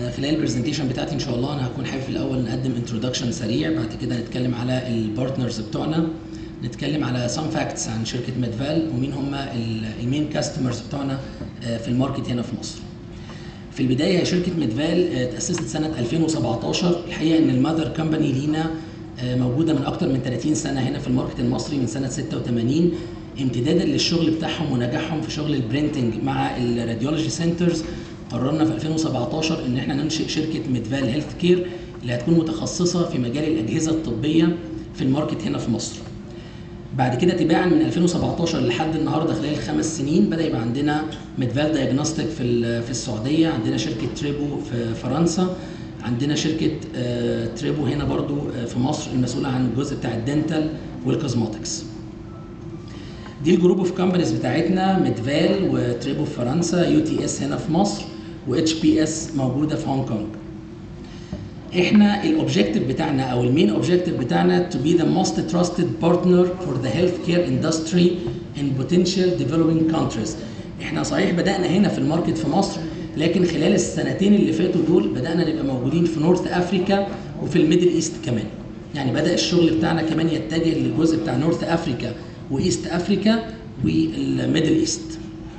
خلال البرزنتيشن بتاعتي ان شاء الله انا هكون حابب في الاول نقدم انترودكشن سريع بعد كده نتكلم على البارتنرز بتوعنا نتكلم على سام فاكتس عن شركه ميدفال ومين هم المين كاستمرز بتوعنا في الماركت هنا في مصر. في البدايه هي شركه ميدفال تاسست سنه 2017 الحقيقه ان الماذر كمباني لينا موجوده من اكتر من 30 سنه هنا في الماركت المصري من سنه 86 امتدادا للشغل بتاعهم ونجاحهم في شغل البرينتنج مع الراديولوجي سنترز قررنا في 2017 ان احنا ننشئ شركه ميدفال هيلث كير اللي هتكون متخصصه في مجال الاجهزه الطبيه في الماركت هنا في مصر. بعد كده تباعا من 2017 لحد النهارده خلال خمس سنين بدا يبقى عندنا ميدفال دايجنوستيك في في السعوديه، عندنا شركه تريبو في فرنسا، عندنا شركه تريبو هنا برضو في مصر المسؤوله عن الجزء بتاع الدنتال والكوزماتكس. دي الجروب اوف كومبانيز بتاعتنا ميدفال وتريبو في فرنسا يو تي اس هنا في مصر واتش بي اس موجوده في هونج كونج احنا الاوبجيكتيف بتاعنا او المين اوبجيكتيف بتاعنا to be the most trusted partner for the healthcare industry in potential developing countries احنا صحيح بدانا هنا في الماركت في مصر لكن خلال السنتين اللي فاتوا دول بدانا نبقى موجودين في نورث افريكا وفي الميدل ايست كمان يعني بدا الشغل بتاعنا كمان يتجه للجزء بتاع نورث افريكا وايست افريكا والميدل ايست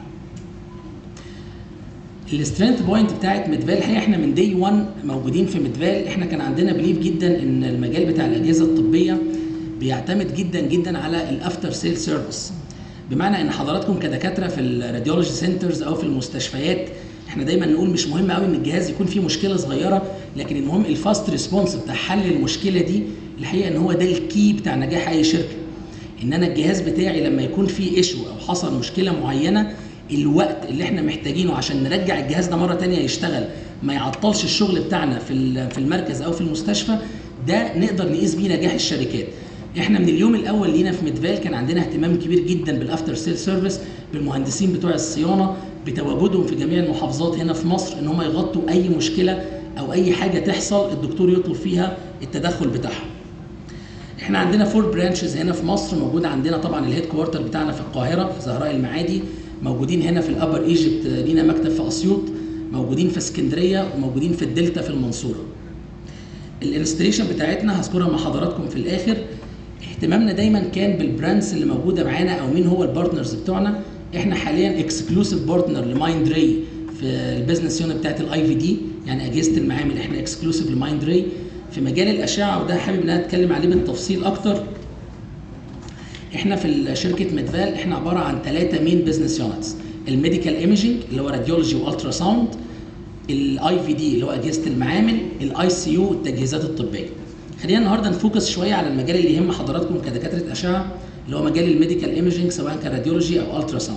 السترينث بوينت بتاعت ميدفال الحقيقه احنا من دي 1 موجودين في ميدفال احنا كان عندنا بليف جدا ان المجال بتاع الاجهزه الطبيه بيعتمد جدا جدا على الافتر سيل سيرفيس بمعنى ان حضراتكم كدكاتره في الراديولوجي سنترز او في المستشفيات احنا دايما نقول مش مهم قوي ان الجهاز يكون فيه مشكله صغيره لكن المهم الفاست ريسبونس بتاع حل المشكله دي الحقيقه ان هو ده الكي بتاع نجاح اي شركه ان انا الجهاز بتاعي لما يكون فيه ايشو او حصل مشكله معينه الوقت اللي احنا محتاجينه عشان نرجع الجهاز ده مره تانية يشتغل ما يعطلش الشغل بتاعنا في في المركز او في المستشفى ده نقدر نقيس بيه نجاح الشركات احنا من اليوم الاول لينا في ميدفال كان عندنا اهتمام كبير جدا بالافتر سيل سيرفيس بالمهندسين بتوع الصيانه بتواجدهم في جميع المحافظات هنا في مصر ان هم يغطوا اي مشكله او اي حاجه تحصل الدكتور يطلب فيها التدخل بتاعهم احنا عندنا فور برانشز هنا في مصر موجود عندنا طبعا الهيد كوارتر بتاعنا في القاهره في زهراء المعادي موجودين هنا في الابر ايجيبت لينا مكتب في اسيوط موجودين في اسكندريه وموجودين في الدلتا في المنصوره الانستليشن بتاعتنا هذكرها مع حضراتكم في الاخر اهتمامنا دايما كان بالبراندز اللي موجوده معانا او مين هو البارتنرز بتوعنا احنا حاليا اكسكلوسيف بارتنر لمايند راي في البيزنس يونت بتاعت الاي في دي يعني اجهزه المعامل احنا اكسكلوسيف لمايند راي في مجال الاشعه وده حابب ان انا اتكلم عليه بالتفصيل اكتر احنا في شركه ميدفال احنا عباره عن ثلاثه مين بزنس يونتس الميديكال ايمجنج اللي هو راديولوجي والترا ساوند الاي في دي اللي هو اجهزه المعامل الاي سي يو التجهيزات الطبيه خلينا النهارده نفوكس شويه على المجال اللي يهم حضراتكم كدكاتره اشعه اللي هو مجال الميديكال ايمجنج سواء كان راديولوجي او الترا ساوند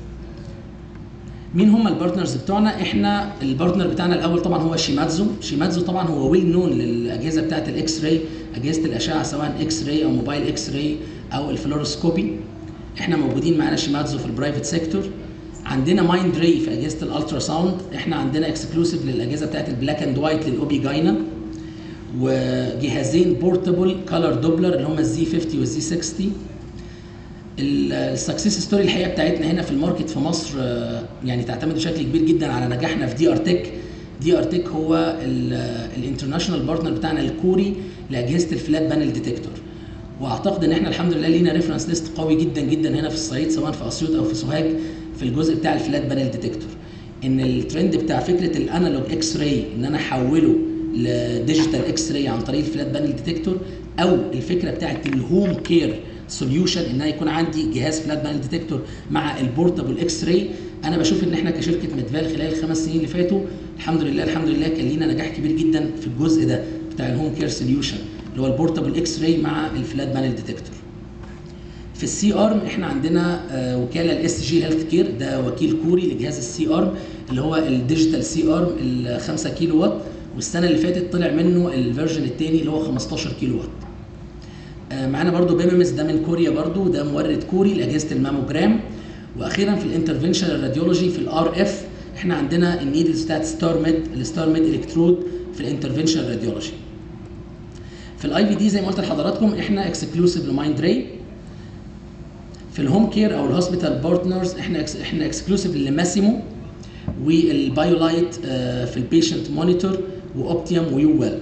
مين هم البارتنرز بتوعنا احنا البارتنر بتاعنا الاول طبعا هو شيماتزو شيماتزو طبعا هو ويل نون للاجهزه بتاعه الاكس راي اجهزه الاشعه سواء اكس راي او موبايل اكس راي او الفلوروسكوبي احنا موجودين معانا شيماتزو في البرايفت سيكتور عندنا مايند راي في اجهزه الالترا ساوند احنا عندنا اكسكلوسيف للاجهزه بتاعت البلاك اند وايت للاوبي جاينا وجهازين بورتبل كالر دوبلر اللي هم الزي 50 والزي 60 السكسس ستوري الحقيقه بتاعتنا هنا في الماركت في مصر يعني تعتمد بشكل كبير جدا على نجاحنا في دي ار تك دي ار تك هو الانترناشونال بارتنر بتاعنا الكوري لاجهزه الفلات بانل ديتكتور واعتقد ان احنا الحمد لله لينا ريفرنس ليست قوي جدا جدا هنا في الصعيد سواء في اسيوط او في سوهاج في الجزء بتاع الفلات بانل ديتكتور ان الترند بتاع فكره الانالوج اكس راي ان انا احوله لديجيتال اكس راي عن طريق الفلات بانل ديتكتور او الفكره بتاعت الهوم كير سوليوشن ان انا يكون عندي جهاز فلات بانل ديتكتور مع البورتابل اكس راي انا بشوف ان احنا كشركه ميدفال خلال الخمس سنين اللي فاتوا الحمد لله الحمد لله كان لينا نجاح كبير جدا في الجزء ده بتاع الهوم كير سوليوشن اللي هو البورتابل اكس راي مع الفلات بانل ديتكتور في السي ارم احنا عندنا وكاله الاس جي هيلث كير ده وكيل كوري لجهاز السي ارم اللي هو الديجيتال سي ارم ال 5 كيلو وات والسنه اللي فاتت طلع منه الفيرجن الثاني اللي هو 15 كيلو وات معانا برضو بيممس ده من كوريا برضو ده مورد كوري لاجهزه الماموجرام واخيرا في الانترفنشنال راديولوجي في الار اف احنا عندنا النيدلز بتاعت ستار ميد الستار ميد الكترود في الانترفنشنال راديولوجي في الاي في دي زي ما قلت لحضراتكم احنا اكسكلوسيف لمايند راي في الهوم كير او الهوسبيتال بارتنرز احنا احنا اكسكلوسيف لماسيمو والبايولايت آه، في البيشنت مونيتور واوبتيوم ويو ويل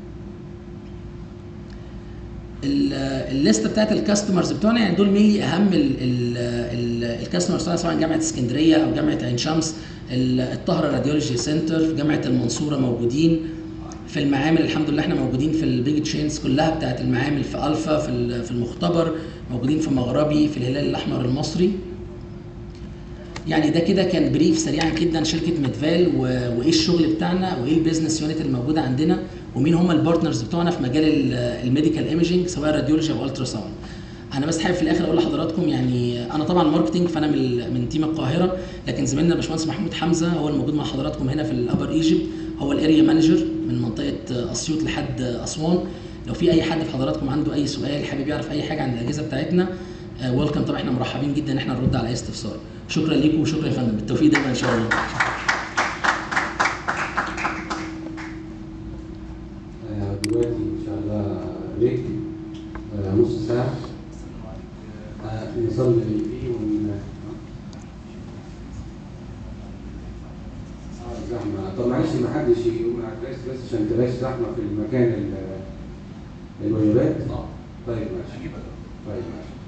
ال- الليسته بتاعت الكاستمرز بتوعنا يعني دول مينلي اهم الكاستمرز بتوعنا سواء جامعه اسكندريه او جامعه عين شمس ال- الطهره راديولوجي سنتر في جامعه المنصوره موجودين في المعامل الحمد لله احنا موجودين في البيج تشينز كلها بتاعت المعامل في الفا في ال- في المختبر موجودين في مغربي في الهلال الاحمر المصري يعني ده كده كان بريف سريعا جدا شركه ميدفال و- وايه الشغل بتاعنا وايه البيزنس يونت الموجوده عندنا ومين هم البارتنرز بتوعنا في مجال ال- الميديكال ايمجنج سواء راديولوجي او الترا ساوند انا بس حابب في الاخر اقول لحضراتكم يعني انا طبعا ماركتنج فانا من ال- من تيم القاهره لكن زميلنا الباشمهندس محمود حمزه هو الموجود مع حضراتكم هنا في الابر ايجيبت هو الاريا مانجر من منطقه اسيوط لحد اسوان لو في اي حد في حضراتكم عنده اي سؤال حابب يعرف اي حاجه عن الاجهزه بتاعتنا ويلكم طبعا احنا مرحبين جدا ان احنا نرد على اي استفسار شكرا ليكم وشكرا يا فندم بالتوفيق دايما ان شاء الله آه، دلوقتي ان شاء الله بريك آه، نص ساعة آه، نصلي فيه ون آه، زحمة طب معلش ما حدش يقوم على الكراسي بس عشان تبقاش زحمة في المكان ال- الوجبات طيب ماشي طيب ماشي